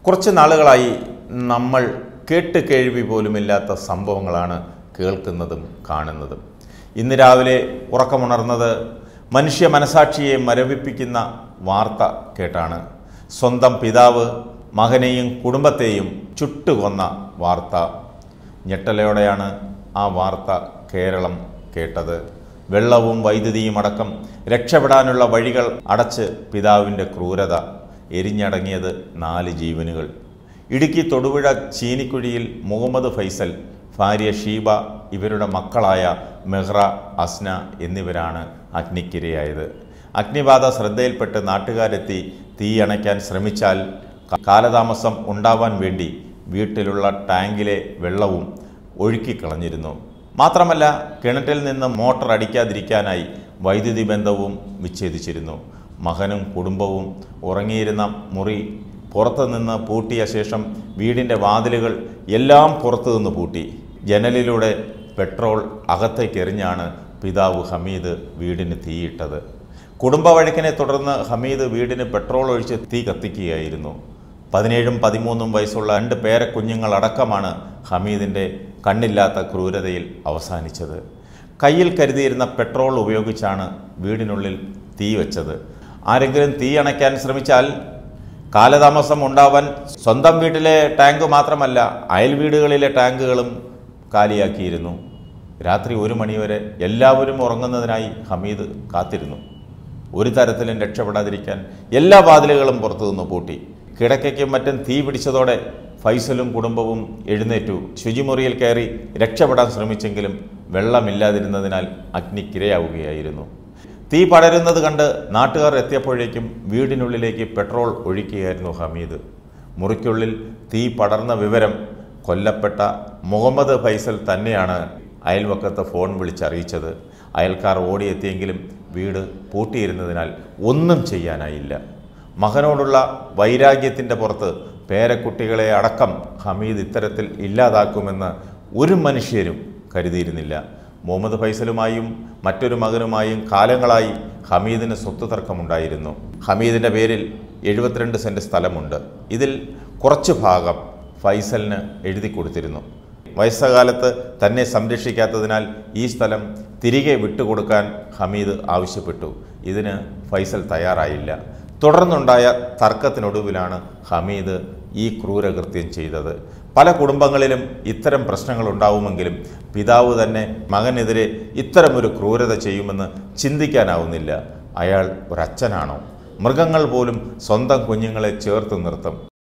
കുറച്ച് നാളുകളായി നമ്മൾ കേട്ട് കേൾവി പോലുമില്ലാത്ത സംഭവങ്ങളാണ് കേൾക്കുന്നതും കാണുന്നതും ഇന്ന് രാവിലെ ഉറക്കമുണർന്നത് മനുഷ്യ മനസാക്ഷിയെ മരവിപ്പിക്കുന്ന വാർത്ത കേട്ടാണ് സ്വന്തം പിതാവ് മകനെയും കുടുംബത്തെയും ചുട്ടുകൊന്ന വാർത്ത ഞെട്ടലോടെയാണ് ആ വാർത്ത കേരളം കേട്ടത് വെള്ളവും വൈദ്യുതിയും അടക്കം രക്ഷപ്പെടാനുള്ള വഴികൾ അടച്ച് പിതാവിൻ്റെ ക്രൂരത എരിഞ്ഞടങ്ങിയത് നാല് ജീവനുകൾ ഇടുക്കി തൊടുപുഴ ചീനിക്കുഴിയിൽ മുഹമ്മദ് ഫൈസൽ ഭാര്യ ഷീബ ഇവരുടെ മക്കളായ മെഹ്റ അസ്ന എന്നിവരാണ് അഗ്നിക്കിരയായത് അഗ്നിബാധ ശ്രദ്ധയിൽപ്പെട്ട് നാട്ടുകാരെത്തി തീയണയ്ക്കാൻ ശ്രമിച്ചാൽ കാലതാമസം ഉണ്ടാവാൻ വേണ്ടി വീട്ടിലുള്ള ടാങ്കിലെ വെള്ളവും ഒഴുക്കിക്കളഞ്ഞിരുന്നു മാത്രമല്ല കിണറ്റിൽ നിന്ന് മോട്ടർ അടിക്കാതിരിക്കാനായി വൈദ്യുതി ബന്ധവും വിച്ഛേദിച്ചിരുന്നു മകനും കുടുംബവും ഉറങ്ങിയിരുന്ന മുറി പുറത്തു നിന്ന് പൂട്ടിയ ശേഷം വീടിൻ്റെ വാതിലുകൾ എല്ലാം പുറത്തു നിന്ന് പൂട്ടി ജനലിലൂടെ പെട്രോൾ അകത്തേക്ക് എറിഞ്ഞാണ് പിതാവ് ഹമീദ് വീടിന് തീയിട്ടത് കുടുംബവഴക്കിനെ തുടർന്ന് ഹമീദ് വീടിന് പെട്രോൾ ഒഴിച്ച് തീ കത്തിക്കുകയായിരുന്നു പതിനേഴും പതിമൂന്നും വയസ്സുള്ള രണ്ട് പേരക്കുഞ്ഞുങ്ങളടക്കമാണ് ഹമീദിൻ്റെ കണ്ണില്ലാത്ത ക്രൂരതയിൽ അവസാനിച്ചത് കയ്യിൽ കരുതിയിരുന്ന പെട്രോൾ ഉപയോഗിച്ചാണ് വീടിനുള്ളിൽ തീ വെച്ചത് ആരെങ്കിലും തീ അണയ്ക്കാൻ ശ്രമിച്ചാൽ കാലതാമസം ഉണ്ടാവാൻ സ്വന്തം വീട്ടിലെ ടാങ്ക് മാത്രമല്ല അയൽ വീടുകളിലെ ടാങ്കുകളും കാലിയാക്കിയിരുന്നു രാത്രി ഒരു മണിവരെ എല്ലാവരും ഉറങ്ങുന്നതിനായി ഹമീദ് കാത്തിരുന്നു ഒരു തരത്തിലും രക്ഷപ്പെടാതിരിക്കാൻ എല്ലാ വാതിലുകളും പുറത്തുനിന്ന് പൂട്ടി കിടക്കയ്ക്കും മറ്റും തീ പിടിച്ചതോടെ ഫൈസലും കുടുംബവും എഴുന്നേറ്റു ശുചിമുറിയിൽ കയറി രക്ഷപ്പെടാൻ ശ്രമിച്ചെങ്കിലും വെള്ളമില്ലാതിരുന്നതിനാൽ അഗ്നിക്കിരയാവുകയായിരുന്നു തീ പടരുന്നത് കണ്ട് നാട്ടുകാർ എത്തിയപ്പോഴേക്കും വീടിനുള്ളിലേക്ക് പെട്രോൾ ഒഴിക്കുകയായിരുന്നു ഹമീദ് മുറിക്കുള്ളിൽ തീ പടർന്ന വിവരം കൊല്ലപ്പെട്ട മുഹമ്മദ് ഫൈസൽ തന്നെയാണ് അയൽവക്കത്ത് ഫോൺ വിളിച്ചറിയിച്ചത് അയൽക്കാർ ഓടിയെത്തിയെങ്കിലും വീട് പൂട്ടിയിരുന്നതിനാൽ ഒന്നും ചെയ്യാനായില്ല മകനോടുള്ള വൈരാഗ്യത്തിൻ്റെ പുറത്ത് പേരക്കുട്ടികളെ അടക്കം ഹമീദ് ഇത്തരത്തിൽ ഇല്ലാതാക്കുമെന്ന് ഒരു മനുഷ്യരും കരുതിയിരുന്നില്ല മുഹമ്മദ് ഫൈസലുമായും മറ്റൊരു മകനുമായും കാലങ്ങളായി ഹമീദിന് സ്വത്ത് തർക്കമുണ്ടായിരുന്നു ഹമീദിൻ്റെ പേരിൽ എഴുപത്തിരണ്ട് സെൻറ്റ് സ്ഥലമുണ്ട് ഇതിൽ കുറച്ച് ഭാഗം ഫൈസലിന് എഴുതി കൊടുത്തിരുന്നു വയസ്സകാലത്ത് തന്നെ സംരക്ഷിക്കാത്തതിനാൽ ഈ സ്ഥലം തിരികെ വിട്ടുകൊടുക്കാൻ ഹമീദ് ആവശ്യപ്പെട്ടു ഇതിന് ഫൈസൽ തയ്യാറായില്ല തുടർന്നുണ്ടായ തർക്കത്തിനൊടുവിലാണ് ഹമീദ് ഈ ക്രൂരകൃത്യം ചെയ്തത് പല കുടുംബങ്ങളിലും ഇത്തരം പ്രശ്നങ്ങൾ ഉണ്ടാവുമെങ്കിലും പിതാവ് തന്നെ മകനെതിരെ ഇത്തരമൊരു ക്രൂരത ചെയ്യുമെന്ന് ചിന്തിക്കാനാവുന്നില്ല അയാൾ ഒരച്ഛനാണോ മൃഗങ്ങൾ പോലും സ്വന്തം കുഞ്ഞുങ്ങളെ ചേർത്ത് നിർത്തും